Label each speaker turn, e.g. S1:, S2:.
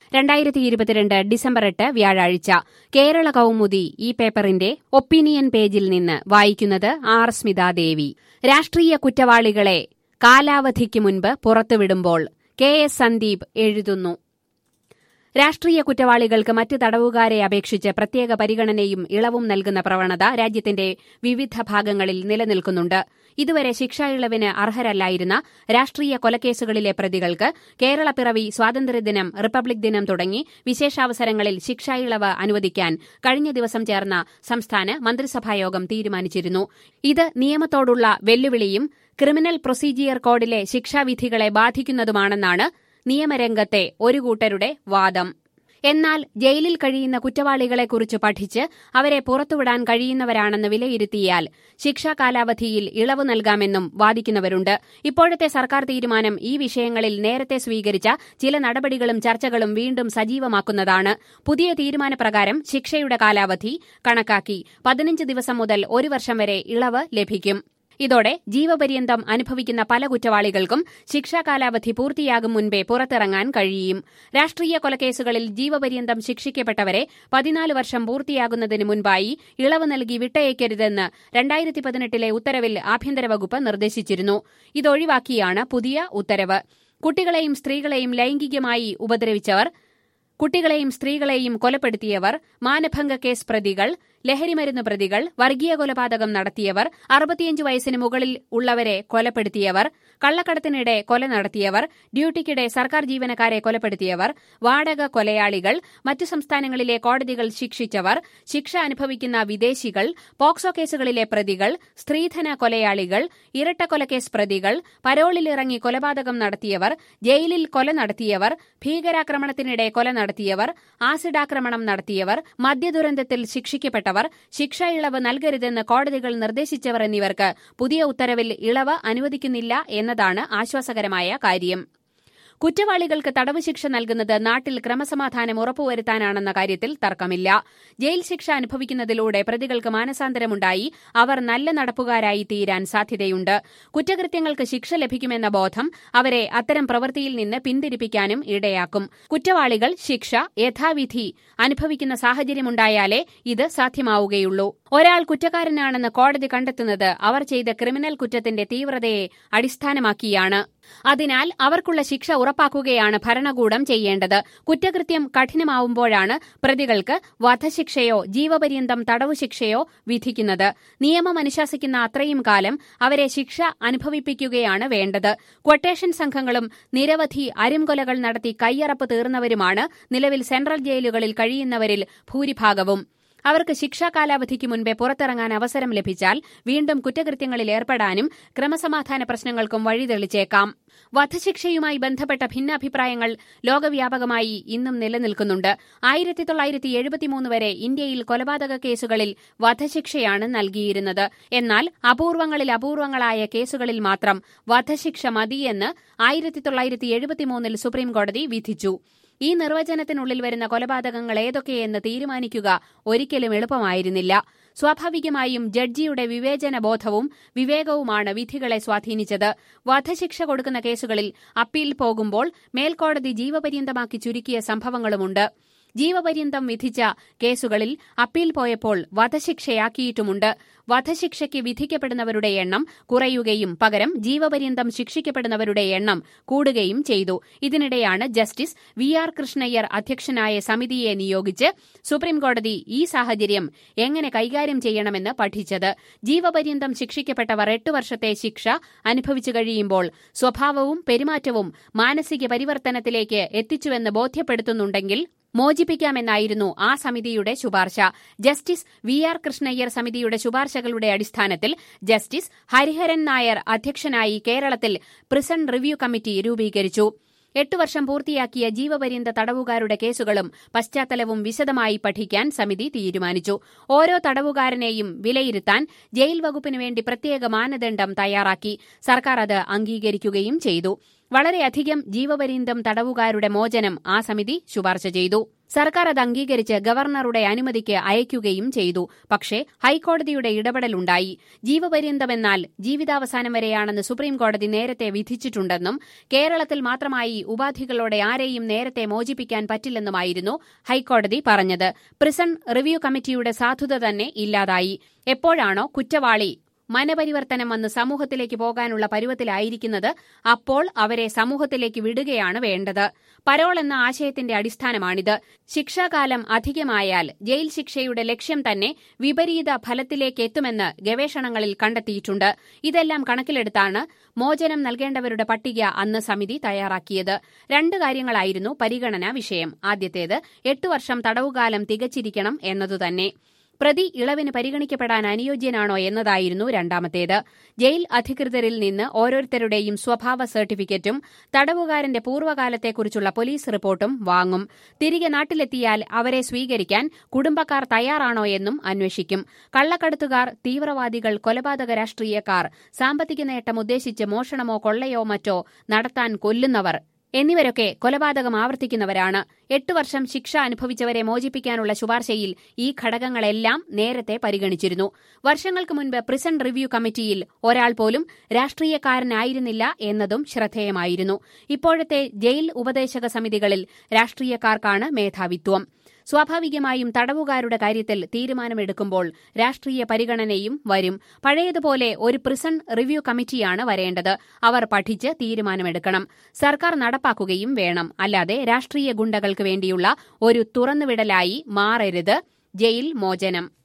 S1: രണ്ടായിരത്തി ഇരുപത്തിരണ്ട് ഡിസംബർ എട്ട് വ്യാഴാഴ്ച കേരള കൗമുദി ഈ പേപ്പറിന്റെ ഒപ്പീനിയൻ പേജിൽ നിന്ന് വായിക്കുന്നത് ആർ സ്മിതാദേവി രാഷ്ട്രീയ കുറ്റവാളികളെ കാലാവധിക്ക് മുൻപ് പുറത്തുവിടുമ്പോൾ കെ എസ് സന്ദീപ് എഴുതുന്നു രാഷ്ട്രീയ കുറ്റവാളികൾക്ക് മറ്റ് തടവുകാരെ അപേക്ഷിച്ച് പ്രത്യേക പരിഗണനയും ഇളവും നൽകുന്ന പ്രവണത രാജ്യത്തിന്റെ വിവിധ ഭാഗങ്ങളിൽ നിലനിൽക്കുന്നുണ്ട് ഇതുവരെ ശിക്ഷാ ഇളവിന് അർഹരല്ലായിരുന്ന രാഷ്ട്രീയ കൊലക്കേസുകളിലെ പ്രതികൾക്ക് കേരള പിറവി സ്വാതന്ത്ര്യദിനം റിപ്പബ്ലിക് ദിനം തുടങ്ങി വിശേഷാവസരങ്ങളിൽ ശിക്ഷാ ഇളവ് അനുവദിക്കാൻ കഴിഞ്ഞ ദിവസം ചേർന്ന സംസ്ഥാന മന്ത്രിസഭായോഗം തീരുമാനിച്ചിരുന്നു ഇത് നിയമത്തോടുള്ള വെല്ലുവിളിയും ക്രിമിനൽ പ്രൊസീജിയർ കോഡിലെ ശിക്ഷാവിധികളെ ബാധിക്കുന്നതുമാണെന്നാണ് നിയമരംഗത്തെ ഒരു കൂട്ടരുടെ വാദം എന്നാൽ ജയിലിൽ കഴിയുന്ന കുറ്റവാളികളെക്കുറിച്ച് പഠിച്ച് അവരെ പുറത്തുവിടാൻ കഴിയുന്നവരാണെന്ന് വിലയിരുത്തിയാൽ ശിക്ഷാ കാലാവധിയിൽ ഇളവ് നൽകാമെന്നും വാദിക്കുന്നവരുണ്ട് ഇപ്പോഴത്തെ സർക്കാർ തീരുമാനം ഈ വിഷയങ്ങളിൽ നേരത്തെ സ്വീകരിച്ച ചില നടപടികളും ചർച്ചകളും വീണ്ടും സജീവമാക്കുന്നതാണ് പുതിയ തീരുമാനപ്രകാരം ശിക്ഷയുടെ കാലാവധി കണക്കാക്കി പതിനഞ്ച് ദിവസം മുതൽ ഒരു വർഷം വരെ ഇളവ് ലഭിക്കും ഇതോടെ ജീവപര്യന്തം അനുഭവിക്കുന്ന പല കുറ്റവാളികൾക്കും ശിക്ഷാ കാലാവധി പൂർത്തിയാകും മുൻപേ പുറത്തിറങ്ങാൻ കഴിയും രാഷ്ട്രീയ കൊലക്കേസുകളിൽ ജീവപര്യന്തം ശിക്ഷിക്കപ്പെട്ടവരെ പതിനാല് വർഷം പൂർത്തിയാകുന്നതിന് മുൻപായി ഇളവ് നൽകി വിട്ടയക്കരുതെന്ന് രണ്ടായിരത്തി പതിനെട്ടിലെ ഉത്തരവിൽ ആഭ്യന്തര വകുപ്പ് നിർദ്ദേശിച്ചിരുന്നു ഇതൊഴിവാക്കിയാണ് പുതിയ ഉത്തരവ് കുട്ടികളെയും സ്ത്രീകളെയും ലൈംഗികമായി ഉപദ്രവിച്ചവർ കുട്ടികളെയും സ്ത്രീകളെയും കൊലപ്പെടുത്തിയവർ മാനഭംഗ കേസ് പ്രതികൾ ലഹരിമരുന്ന് പ്രതികൾ വർഗീയ കൊലപാതകം നടത്തിയവർ അറുപത്തിയഞ്ച് വയസ്സിന് മുകളിൽ ഉള്ളവരെ കൊലപ്പെടുത്തിയവർ കള്ളക്കടത്തിനിടെ കൊല നടത്തിയവർ ഡ്യൂട്ടിക്കിടെ സർക്കാർ ജീവനക്കാരെ കൊലപ്പെടുത്തിയവർ വാടക കൊലയാളികൾ മറ്റു സംസ്ഥാനങ്ങളിലെ കോടതികൾ ശിക്ഷിച്ചവർ ശിക്ഷ അനുഭവിക്കുന്ന വിദേശികൾ പോക്സോ കേസുകളിലെ പ്രതികൾ സ്ത്രീധന കൊലയാളികൾ ഇരട്ടക്കൊലക്കേസ് പ്രതികൾ പരോളിലിറങ്ങി കൊലപാതകം നടത്തിയവർ ജയിലിൽ കൊല നടത്തിയവർ ഭീകരാക്രമണത്തിനിടെ കൊല നടത്തിയവർ ആസിഡാക്രമണം നടത്തിയവർ മദ്യദുരന്തത്തിൽ ശിക്ഷിക്കപ്പെട്ടവർ ശിക്ഷ ഇളവ് നൽകരുതെന്ന് കോടതികൾ നിർദ്ദേശിച്ചവർ എന്നിവർക്ക് പുതിയ ഉത്തരവിൽ ഇളവ് അനുവദിക്കുന്നില്ല എന്നതാണ് ആശ്വാസകരമായ കാര്യം കുറ്റവാളികൾക്ക് തടവ് ശിക്ഷ നൽകുന്നത് നാട്ടിൽ ക്രമസമാധാനം ഉറപ്പുവരുത്താനാണെന്ന കാര്യത്തിൽ തർക്കമില്ല ജയിൽ ശിക്ഷ അനുഭവിക്കുന്നതിലൂടെ പ്രതികൾക്ക് മാനസാന്തരമുണ്ടായി അവർ നല്ല നടപ്പുകാരായി തീരാൻ സാധ്യതയുണ്ട് കുറ്റകൃത്യങ്ങൾക്ക് ശിക്ഷ ലഭിക്കുമെന്ന ബോധം അവരെ അത്തരം പ്രവൃത്തിയിൽ നിന്ന് പിന്തിരിപ്പിക്കാനും ഇടയാക്കും കുറ്റവാളികൾ ശിക്ഷ യഥാവിധി അനുഭവിക്കുന്ന സാഹചര്യമുണ്ടായാലേ ഇത് സാധ്യമാവുകയുള്ളൂ ഒരാൾ കുറ്റക്കാരനാണെന്ന് കോടതി കണ്ടെത്തുന്നത് അവർ ചെയ്ത ക്രിമിനൽ കുറ്റത്തിന്റെ തീവ്രതയെ അടിസ്ഥാനമാക്കിയാണ് അതിനാൽ അവർക്കുള്ള ശിക്ഷ ഉറപ്പാക്കുകയാണ് ഭരണകൂടം ചെയ്യേണ്ടത് കുറ്റകൃത്യം കഠിനമാവുമ്പോഴാണ് പ്രതികൾക്ക് വധശിക്ഷയോ ജീവപര്യന്തം തടവു ശിക്ഷയോ വിധിക്കുന്നത് നിയമം അനുശാസിക്കുന്ന അത്രയും കാലം അവരെ ശിക്ഷ അനുഭവിപ്പിക്കുകയാണ് വേണ്ടത് ക്വട്ടേഷൻ സംഘങ്ങളും നിരവധി അരുംകൊലകൾ നടത്തി കയ്യറപ്പ് തീർന്നവരുമാണ് നിലവിൽ സെൻട്രൽ ജയിലുകളിൽ കഴിയുന്നവരിൽ ഭൂരിഭാഗവും അവർക്ക് ശിക്ഷാ കാലാവധിക്ക് മുൻപേ പുറത്തിറങ്ങാൻ അവസരം ലഭിച്ചാൽ വീണ്ടും കുറ്റകൃത്യങ്ങളിൽ ഏർപ്പെടാനും ക്രമസമാധാന പ്രശ്നങ്ങൾക്കും വഴിതെളിച്ചേക്കാം വധശിക്ഷയുമായി ബന്ധപ്പെട്ട ഭിന്നാഭിപ്രായങ്ങൾ ലോകവ്യാപകമായി ഇന്നും നിലനിൽക്കുന്നുണ്ട് ആയിരത്തി തൊള്ളായിരത്തി എഴുപത്തിമൂന്ന് വരെ ഇന്ത്യയിൽ കൊലപാതക കേസുകളിൽ വധശിക്ഷയാണ് നൽകിയിരുന്നത് എന്നാൽ അപൂർവങ്ങളിൽ അപൂർവങ്ങളായ കേസുകളിൽ മാത്രം വധശിക്ഷ മതിയെന്ന് ആയിരത്തി തൊള്ളായിരത്തി എഴുപത്തിമൂന്നിൽ സുപ്രീംകോടതി വിധിച്ചു ഈ നിർവചനത്തിനുള്ളിൽ വരുന്ന കൊലപാതകങ്ങൾ ഏതൊക്കെയെന്ന് തീരുമാനിക്കുക ഒരിക്കലും എളുപ്പമായിരുന്നില്ല സ്വാഭാവികമായും ജഡ്ജിയുടെ വിവേചന ബോധവും വിവേകവുമാണ് വിധികളെ സ്വാധീനിച്ചത് വധശിക്ഷ കൊടുക്കുന്ന കേസുകളിൽ അപ്പീൽ പോകുമ്പോൾ മേൽക്കോടതി ജീവപര്യന്തമാക്കി ചുരുക്കിയ സംഭവങ്ങളുമുണ്ട് ജീവപര്യന്തം വിധിച്ച കേസുകളിൽ അപ്പീൽ പോയപ്പോൾ വധശിക്ഷയാക്കിയിട്ടുമുണ്ട് വധശിക്ഷയ്ക്ക് വിധിക്കപ്പെടുന്നവരുടെ എണ്ണം കുറയുകയും പകരം ജീവപര്യന്തം ശിക്ഷിക്കപ്പെടുന്നവരുടെ എണ്ണം കൂടുകയും ചെയ്തു ഇതിനിടെയാണ് ജസ്റ്റിസ് വി ആർ കൃഷ്ണയ്യർ അധ്യക്ഷനായ സമിതിയെ നിയോഗിച്ച് സുപ്രീംകോടതി ഈ സാഹചര്യം എങ്ങനെ കൈകാര്യം ചെയ്യണമെന്ന് പഠിച്ചത് ജീവപര്യന്തം ശിക്ഷിക്കപ്പെട്ടവർ എട്ട് വർഷത്തെ ശിക്ഷ അനുഭവിച്ചു കഴിയുമ്പോൾ സ്വഭാവവും പെരുമാറ്റവും മാനസിക പരിവർത്തനത്തിലേക്ക് എത്തിച്ചുവെന്ന് ബോധ്യപ്പെടുത്തുന്നുണ്ടെങ്കിൽ മോചിപ്പിക്കാമെന്നായിരുന്നു ആ സമിതിയുടെ ശുപാർശ ജസ്റ്റിസ് വി ആർ കൃഷ്ണയ്യർ സമിതിയുടെ ശുപാർശകളുടെ അടിസ്ഥാനത്തിൽ ജസ്റ്റിസ് ഹരിഹരൻ നായർ അധ്യക്ഷനായി കേരളത്തിൽ പ്രിസൺ റിവ്യൂ കമ്മിറ്റി രൂപീകരിച്ചു എട്ട് വർഷം പൂർത്തിയാക്കിയ ജീവപര്യന്ത തടവുകാരുടെ കേസുകളും പശ്ചാത്തലവും വിശദമായി പഠിക്കാൻ സമിതി തീരുമാനിച്ചു ഓരോ തടവുകാരനെയും വിലയിരുത്താൻ ജയിൽ വകുപ്പിനു വേണ്ടി പ്രത്യേക മാനദണ്ഡം തയ്യാറാക്കി സർക്കാർ അത് അംഗീകരിക്കുകയും ചെയ്തു വളരെയധികം ജീവപര്യന്തം തടവുകാരുടെ മോചനം ആ സമിതി ശുപാർശ ചെയ്തു സർക്കാർ അത് അംഗീകരിച്ച് ഗവർണറുടെ അനുമതിക്ക് അയക്കുകയും ചെയ്തു പക്ഷേ ഹൈക്കോടതിയുടെ ഇടപെടലുണ്ടായി ജീവപര്യന്തമെന്നാൽ ജീവിതാവസാനം വരെയാണെന്ന് സുപ്രീംകോടതി നേരത്തെ വിധിച്ചിട്ടുണ്ടെന്നും കേരളത്തിൽ മാത്രമായി ഉപാധികളോടെ ആരെയും നേരത്തെ മോചിപ്പിക്കാൻ പറ്റില്ലെന്നുമായിരുന്നു ഹൈക്കോടതി പറഞ്ഞത് പ്രിസൺ റിവ്യൂ കമ്മിറ്റിയുടെ സാധുത തന്നെ ഇല്ലാതായി എപ്പോഴാണോ കുറ്റവാളി മനപരിവർത്തനം വന്ന് സമൂഹത്തിലേക്ക് പോകാനുള്ള പരുവത്തിലായിരിക്കുന്നത് അപ്പോൾ അവരെ സമൂഹത്തിലേക്ക് വിടുകയാണ് വേണ്ടത് പരോൾ എന്ന ആശയത്തിന്റെ അടിസ്ഥാനമാണിത് ശിക്ഷാകാലം അധികമായാൽ ജയിൽ ശിക്ഷയുടെ ലക്ഷ്യം തന്നെ വിപരീത ഫലത്തിലേക്ക് എത്തുമെന്ന് ഗവേഷണങ്ങളിൽ കണ്ടെത്തിയിട്ടുണ്ട് ഇതെല്ലാം കണക്കിലെടുത്താണ് മോചനം നൽകേണ്ടവരുടെ പട്ടിക അന്ന് സമിതി തയ്യാറാക്കിയത് രണ്ട് കാര്യങ്ങളായിരുന്നു പരിഗണനാ വിഷയം ആദ്യത്തേത് എട്ട് വർഷം തടവുകാലം തികച്ചിരിക്കണം എന്നതുതന്നെ പ്രതി ഇളവിന് പരിഗണിക്കപ്പെടാൻ അനുയോജ്യനാണോ എന്നതായിരുന്നു രണ്ടാമത്തേത് ജയിൽ അധികൃതരിൽ നിന്ന് ഓരോരുത്തരുടെയും സ്വഭാവ സർട്ടിഫിക്കറ്റും തടവുകാരന്റെ പൂർവ്വകാലത്തെക്കുറിച്ചുള്ള പോലീസ് റിപ്പോർട്ടും വാങ്ങും തിരികെ നാട്ടിലെത്തിയാൽ അവരെ സ്വീകരിക്കാൻ കുടുംബക്കാർ തയ്യാറാണോ എന്നും അന്വേഷിക്കും കള്ളക്കടത്തുകാർ തീവ്രവാദികൾ കൊലപാതക രാഷ്ട്രീയക്കാർ സാമ്പത്തിക നേട്ടം ഉദ്ദേശിച്ച് മോഷണമോ കൊള്ളയോ മറ്റോ നടത്താൻ കൊല്ലുന്നവർ എന്നിവരൊക്കെ കൊലപാതകം ആവർത്തിക്കുന്നവരാണ് എട്ട് വർഷം ശിക്ഷ അനുഭവിച്ചവരെ മോചിപ്പിക്കാനുള്ള ശുപാർശയിൽ ഈ ഘടകങ്ങളെല്ലാം നേരത്തെ പരിഗണിച്ചിരുന്നു വർഷങ്ങൾക്ക് മുൻപ് പ്രിസൺ റിവ്യൂ കമ്മിറ്റിയിൽ ഒരാൾ പോലും രാഷ്ട്രീയക്കാരനായിരുന്നില്ല എന്നതും ശ്രദ്ധേയമായിരുന്നു ഇപ്പോഴത്തെ ജയിൽ ഉപദേശക സമിതികളിൽ രാഷ്ട്രീയക്കാർക്കാണ് മേധാവിത്വം സ്വാഭാവികമായും തടവുകാരുടെ കാര്യത്തിൽ തീരുമാനമെടുക്കുമ്പോൾ രാഷ്ട്രീയ പരിഗണനയും വരും പഴയതുപോലെ ഒരു പ്രിസൺ റിവ്യൂ കമ്മിറ്റിയാണ് വരേണ്ടത് അവർ പഠിച്ച് തീരുമാനമെടുക്കണം സർക്കാർ നടപ്പാക്കുകയും വേണം അല്ലാതെ രാഷ്ട്രീയ ഗുണ്ടകൾക്ക് വേണ്ടിയുള്ള ഒരു തുറന്നുവിടലായി മാറരുത് ജയിൽ മോചനം